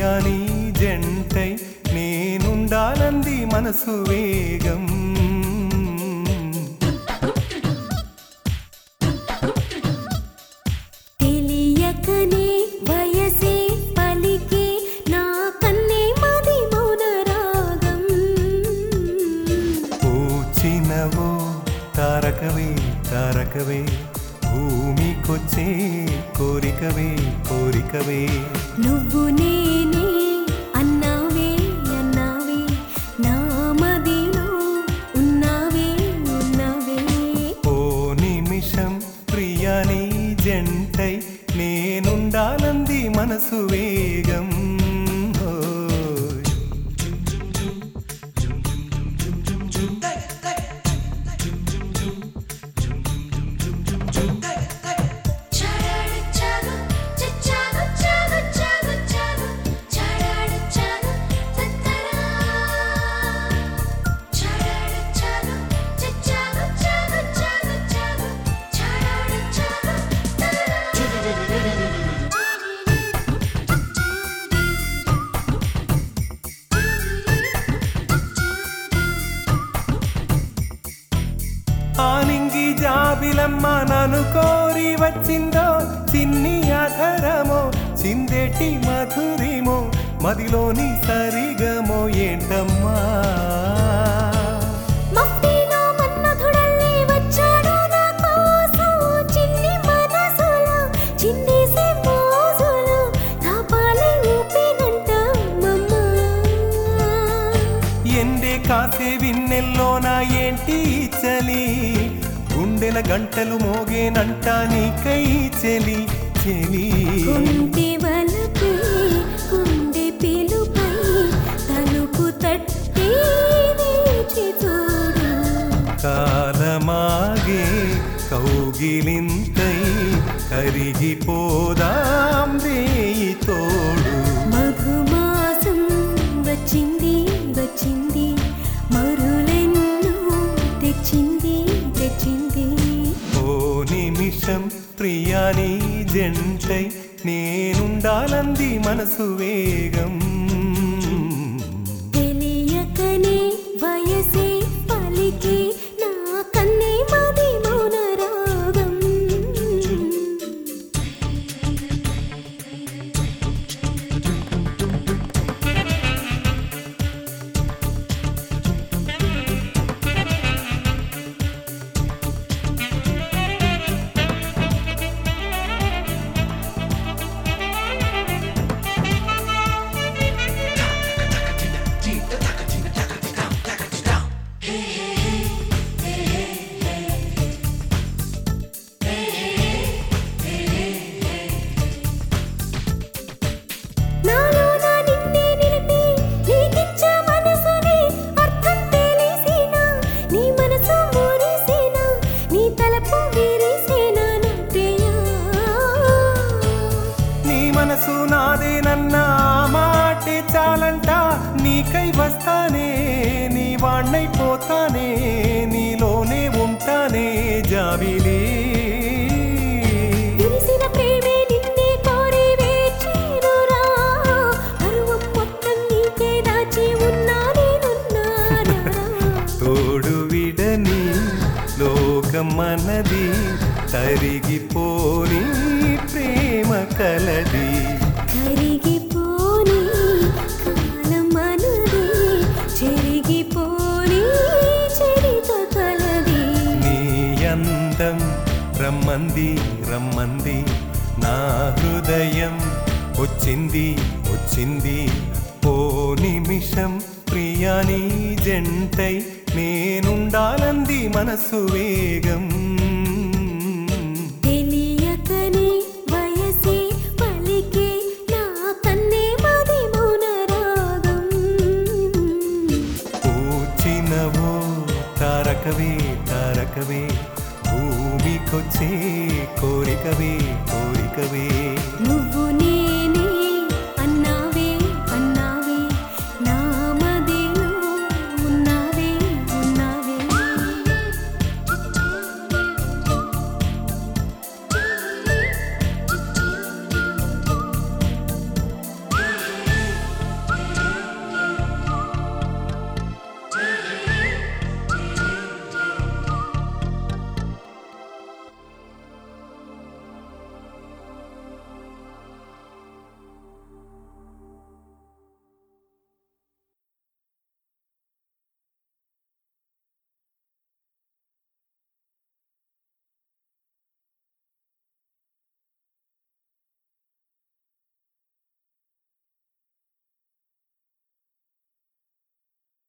ప్రియా నీ జంటై నేనుండాలంది మనసు వేగం తెలియకనే వయసే పలికే నా కన్నే మది మౌన రాగం పూచినవో తారకవే తారకవే భూమికొచ్చే కోరికవే కోరికవే నువ్వు నేనే అన్నావే అన్నావే నా మదిలో ఉన్నావే ఉన్నావే ఓ నిమిషం ప్రియా నీ జంటై నేనుండాలంది మనసు వేగం ఓయ్. చారాడు చాగు చచ్చాగు చాగు చాగు చాగు చారాడు చాగు తత్తరా చారాడు చాగు చచ్చాగు చాగు చాగు చాగు చారాడు చాగు ఆనింగి జాబిలమ్మ నన్ను కోరి వచ్చిందో చిన్ని అధరమో చిందేటి మధురిమో మదిలోని సరిగమో ఏంటమ్మా మఫ్టీలో మన్మధుడల్లే వచ్చాడు నా కోసం చిన్ని మనసులో చిందేసే మోజులో తాపాలే ఊపినంట మమ్మ ఎండే కాసే విన్నెల్లోన ఏంటి ఈ చలి గుండెల గంటలు మోగేనంట నీకై చెలి చెలి కుంటి వలపై కుండి పిలుపై తలుపు తట్టి వేచి చూడు కాలమాగే కౌగిలింతై కరిగిపోదాం రేయి తోడు మధుమాసం వచ్చింది వచ్చింది మరులెన్నో తెచ్చింది తెచ్చింది ఓ నిమిషం ప్రియా నీ జంటై నేనుండాలంది మనసు వేగం తెలియకనే వయసే పలికి నా కన్నే మది మౌన రాగం నాలో నా నిన్నే నిలిపి నీకిచ్చ మనసుని అర్థం తెలిసినా నీ మనసు మురిసినా నీ తలపు విరిసినా నా ప్రియా నీ మనసు నాదేనన్న ఆ మాటే చాలంట నీకై వస్తానే నీ వాణ్ణైపోతానే నీలోనే ఉంటానే జాబిలీ విరిసిన ప్రేమే నిన్నే కోరి వేచేనురా పరువం మొత్తం నీకే దాచి ఉన్నా నేనున్నారా తోడు విడని లోకం మనది తరిగిపోని ప్రేమ కలది కరిగిపోని కాలమనది చెరిగిపోని చరిత కలది నీ అందం రమ్మంది రమ్మంది నా హృదయం వచ్చింది వచ్చింది ఓ నిమిషం ప్రియా నీ జంటై నేనుండాలంది మనసు వేగం